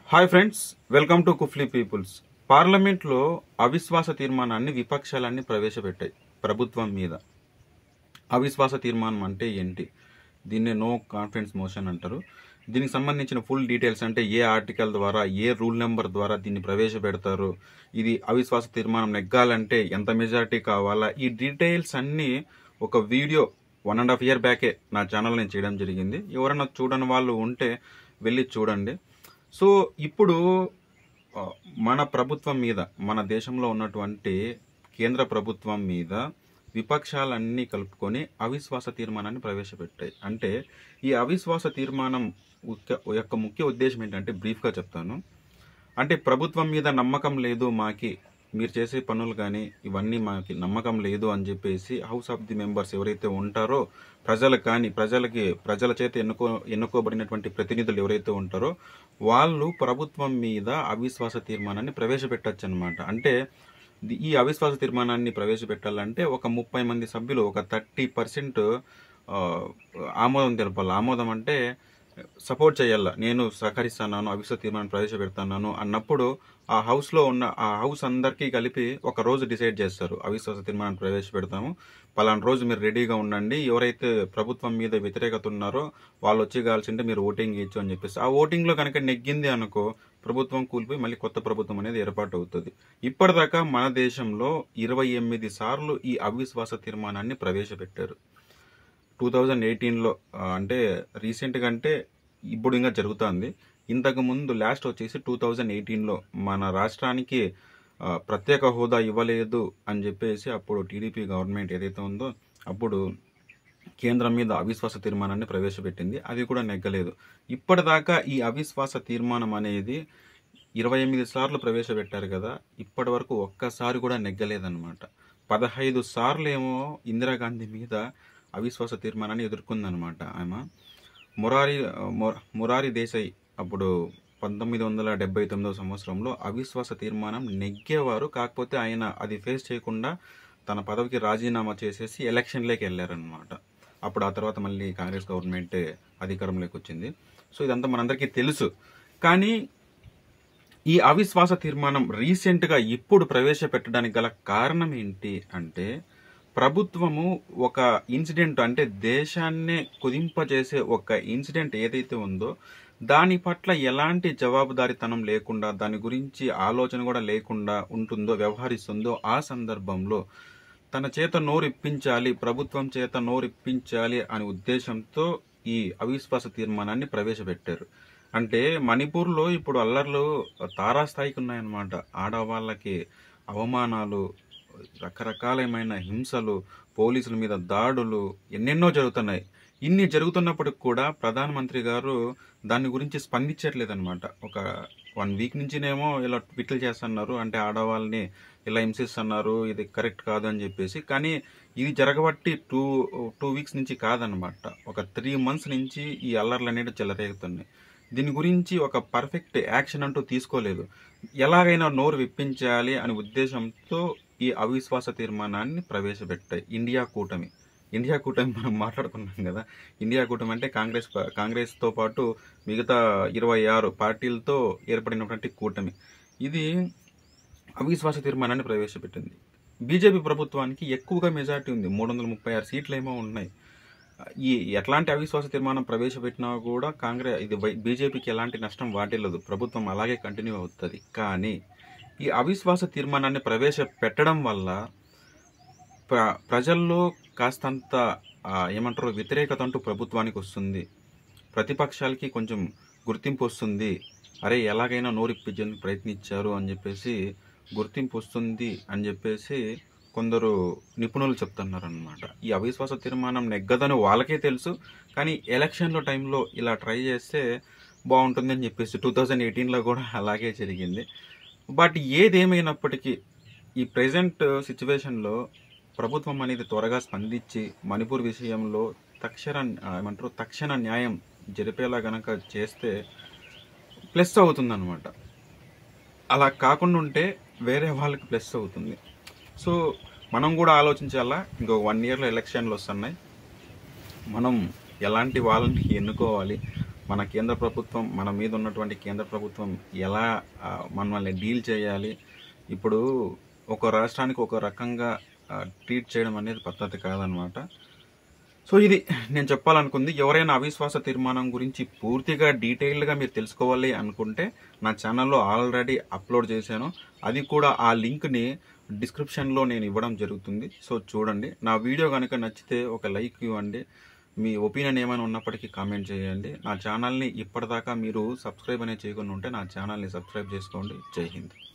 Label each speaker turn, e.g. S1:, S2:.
S1: hi friends welcome to కుఫ్లీ people's పార్లమెంట్లో అవిశ్వాస తీర్మానాన్ని విపక్షాలన్నీ ప్రవేశపెట్టాయి ప్రభుత్వం మీద అవిశ్వాస తీర్మానం అంటే ఏంటి దీన్ని నో కాన్ఫిడెన్స్ మోషన్ అంటారు దీనికి సంబంధించిన ఫుల్ డీటెయిల్స్ అంటే ఏ ఆర్టికల్ ద్వారా ఏ రూల్ నెంబర్ ద్వారా దీన్ని ప్రవేశపెడతారు ఇది అవిశ్వాస తీర్మానం నెగ్గాలంటే ఎంత మెజారిటీ కావాలా ఈ డీటెయిల్స్ అన్నీ ఒక video one and half year బ్యాకే నా ఛానల్ నేను చేయడం జరిగింది ఎవరైనా చూడని వాళ్ళు ఉంటే వెళ్ళి చూడండి సో ఇప్పుడు ఆ, మన ప్రభుత్వం మీద మన దేశంలో ఉన్నటువంటి కేంద్ర ప్రభుత్వం మీద విపక్షాలన్నీ కలుపుకొని అవిశ్వాస తీర్మానాన్ని ప్రవేశపెట్టాయి అంటే ఈ అవిశ్వాస తీర్మానం ఉక్క- యొక్క ముఖ్య ఉద్దేశం ఏంటంటే బ్రీఫ్గా చెప్తాను అంటే ప్రభుత్వం మీద నమ్మకం లేదు మాకి మీరు చేసే పనులు కానీ ఇవన్నీ మాకి నమ్మకం లేదు అని చెప్పేసి హౌస్ ఆఫ్ ది మెంబర్స్ ఎవరైతే ఉంటారో ప్రజలకు కానీ ప్రజలకి ప్రజల చేత ఎన్నుకో ఎన్నుకోబడినటువంటి ప్రతినిధులు ఎవరైతే ఉంటారో వాళ్ళు ప్రభుత్వం మీద అవిశ్వాస తీర్మానాన్ని ప్రవేశపెట్టచ్చు అనమాట అంటే ది- ఈ అవిశ్వాస తీర్మానాన్ని ప్రవేశపెట్టాలంటే ఒక ముప్పై మంది సభ్యులు ఒక థర్టీ పర్సెంట్ ఆమోదం తెలపాలి ఆమోదం అంటే సపోర్ట్ చేయాల నేను సహకరిస్తున్నాను అవిశ్వాస తీర్మానం ప్రవేశపెడతాను అన్నప్పుడు ఆ హౌస్ లో ఉన్న ఆ హౌస్ అందరికీ కలిపి ఒక రోజు డిసైడ్ చేస్తారు అవిశ్వాస తీర్మానం ప్రవేశపెడతాము పలానా రోజు మీరు రెడీగా ఉండండి ఎవరైతే ప్రభుత్వం మీద వ్యతిరేకత ఉన్నారో వాళ్ళు వచ్చి కావాల్సింటే మీరు ఓటింగ్ ఇచ్చు అని చెప్పేసి ఆ ఓటింగ్ లో కనుక నెగ్గింది అనుకో ప్రభుత్వం కూలిపోయి మళ్ళీ కొత్త ప్రభుత్వం అనేది ఏర్పాటు అవుతుంది ఇప్పటిదాకా మన దేశంలో ఇరవై ఎనిమిది సార్లు ఈ అవిశ్వాస తీర్మానాన్ని ప్రవేశపెట్టారు టూ థౌజండ్ ఎయిటీన్లో అంటే రీసెంట్గా అంటే ఇప్పుడు ఇంకా జరుగుతుంది ఇంతకు ముందు లాస్ట్ వచ్చేసి టూ థౌజండ్ ఎయిటీన్లో మన రాష్ట్రానికి ఆ, ప్రత్యేక హోదా ఇవ్వలేదు అని చెప్పేసి అప్పుడు టీడీపీ గవర్నమెంట్ ఏదైతే ఉందో అప్పుడు కేంద్రం మీద అవిశ్వాస తీర్మానాన్ని ప్రవేశపెట్టింది అది కూడా నెగ్గలేదు ఇప్పటిదాకా ఈ అవిశ్వాస తీర్మానం అనేది ఇరవై ఎనిమిది సార్లు ప్రవేశపెట్టారు కదా ఇప్పటి వరకు ఒక్కసారి కూడా నెగ్గలేదన్నమాట పదహైదు సార్లు ఏమో ఇందిరాగాంధీ మీద అవిశ్వాస తీర్మానాన్ని ఎదుర్కొందనమాట ఆమె మురారి మొ- మురారి దేశాయ్ అప్పుడు పంతొమ్మిది వందల డెబ్బై తొమ్మిదవ సంవత్సరంలో అవిశ్వాస తీర్మానం నెగ్గేవారు కాకపోతే ఆయన అది ఫేస్ చేయకుండా తన పదవికి రాజీనామా చేసేసి ఎలక్షన్లోకి వెళ్ళారనమాట అప్పుడు ఆ తర్వాత మళ్ళీ కాంగ్రెస్ గవర్నమెంట్ అధికారంలోకి వచ్చింది సో ఇదంతా మనందరికీ తెలుసు కానీ ఈ అవిశ్వాస తీర్మానం రీసెంట్ గా ఇప్పుడు ప్రవేశపెట్టడానికి గల కారణం ఏంటి అంటే ప్రభుత్వము ఒక ఇన్సిడెంట్ అంటే దేశాన్నే కుదింపజేసే ఒక ఇన్సిడెంట్ ఏదైతే ఉందో దాని పట్ల ఎలాంటి జవాబుదారీతనం లేకుండా దాని గురించి ఆలోచన కూడా లేకుండా ఉంటుందో వ్యవహరిస్తుందో ఆ సందర్భంలో తన చేత నోరిప్పించాలి ప్రభుత్వం చేత నోరిప్పించాలి అనే ఉద్దేశంతో ఈ అవిశ్వాస తీర్మానాన్ని ప్రవేశపెట్టారు అంటే మణిపూర్లో ఇప్పుడు అల్లర్లు తారాస్థాయికి ఉన్నాయన్నమాట ఆడవాళ్ళకి అవమానాలు రకరకాలమైన హింసలు పోలీసుల మీద దాడులు ఎన్నెన్నో జరుగుతున్నాయి ఇన్ని జరుగుతున్నప్పటికి కూడా ప్రధానమంత్రి గారు దాని గురించి స్పందించట్లేదన్నమాట ఒక వన్ వీక్ నుంచినేమో ఇలా ట్విట్లు చేస్తున్నారు అంటే ఆడవాళ్ళని ఇలా హింసిస్తున్నారు ఇది కరెక్ట్ కాదు అని చెప్పేసి కానీ ఇది జరగబట్టి టూ టూ వీక్స్ నుంచి కాదనమాట ఒక త్రీ మంత్స్ నుంచి ఈ అల్లర్లు అనేవి చెలరేగుతున్నాయి దీని గురించి ఒక పర్ఫెక్ట్ యాక్షన్ అంటూ తీసుకోలేదు ఎలాగైనా నోరు విప్పించాలి అనే ఉద్దేశంతో ఈ అవిశ్వాస తీర్మానాన్ని ప్రవేశపెట్టాయి ఇండియా కూటమి ఇండియా కూటమి మనం మాట్లాడుకున్నాం కదా ఇండియా కూటమి అంటే కాంగ్రెస్ ప- కాంగ్రెస్తో పాటు మిగతా ఇరవై ఆరు పార్టీలతో ఏర్పడినటువంటి కూటమి ఇది అవిశ్వాస తీర్మానాన్ని ప్రవేశపెట్టింది బీజేపీ ప్రభుత్వానికి ఎక్కువగా మెజార్టీ ఉంది మూడు వందల ముప్పై ఆరు సీట్లు ఏమో ఉన్నాయి ఈ ఎట్లాంటి అవిశ్వాస తీర్మానం ప్రవేశపెట్టినా కూడా కాంగ్రెస్ ఇది వై- బీజేపీకి ఎలాంటి నష్టం వాటిల్లదు ప్రభుత్వం అలాగే కంటిన్యూ అవుతుంది కానీ ఈ అవిశ్వాస తీర్మానాన్ని ప్రవేశపెట్టడం వల్ల ప్ర ప్రజల్లో కాస్తంత ఆ, ఏమంటారు వ్యతిరేకత అంటూ ప్రభుత్వానికి వస్తుంది ప్రతిపక్షాలకి కొంచెం గుర్తింపు వస్తుంది అరే ఎలాగైనా నోరిప్పించేందుకు ప్రయత్నించారు అని చెప్పేసి గుర్తింపు వస్తుంది అని చెప్పేసి కొందరు నిపుణులు చెప్తున్నారనమాట ఈ అవిశ్వాస తీర్మానం నెగ్గదని వాళ్ళకే తెలుసు కానీ ఎలక్షన్ల టైంలో ఇలా ట్రై చేస్తే బాగుంటుంది అని చెప్పేసి టూ థౌజండ్ ఎయిటీన్లో కూడా అలాగే జరిగింది బట్ ఏదేమైనప్పటికీ ఈ ప్రజెంట్ సిచ్యువేషన్లో ప్రభుత్వం అనేది త్వరగా స్పందించి మణిపూర్ విషయంలో తక్షణ ఆ, ఏమంటారు తక్షణ న్యాయం జరిపేలా గనక చేస్తే ప్లస్ అవుతుందన్నమాట అలా కాకుండా ఉంటే వేరే వాళ్ళకి ప్లస్ అవుతుంది సో మనం కూడా ఆలోచించాలా ఇంకొక వన్ ఇయర్లో ఎలక్షన్లు వస్తున్నాయి మనం ఎలాంటి వాళ్ళని ఎన్నుకోవాలి మన కేంద్ర ప్రభుత్వం మన మీద ఉన్నటువంటి కేంద్ర ప్రభుత్వం ఎలా ఆ, మనల్ని డీల్ చేయాలి ఇప్పుడు ఒక రాష్ట్రానికి ఒక రకంగా ఆ, ట్రీట్ చేయడం అనేది పద్ధతి కాదనమాట సో ఇది నేను చెప్పాలనుకుంది ఎవరైనా అవిశ్వాస తీర్మానం గురించి పూర్తిగా డీటెయిల్డ్గా మీరు తెలుసుకోవాలి అనుకుంటే నా ఛానల్లో ఆల్రెడీ అప్లోడ్ చేశాను అది కూడా ఆ లింక్ని డిస్క్రిప్షన్లో నేను ఇవ్వడం జరుగుతుంది సో చూడండి నా వీడియో కనుక నచ్చితే ఒక లైక్ ఇవ్వండి మీ ఒపీనియన్ ఏమైనా ఉన్నప్పటికీ కామెంట్ చేయండి నా ఛానల్ని ఇప్పటిదాకా మీరు సబ్స్క్రైబ్ అనేది చేయకుండా ఉంటే నా ఛానల్ని సబ్స్క్రైబ్ చేసుకోండి జై హింద్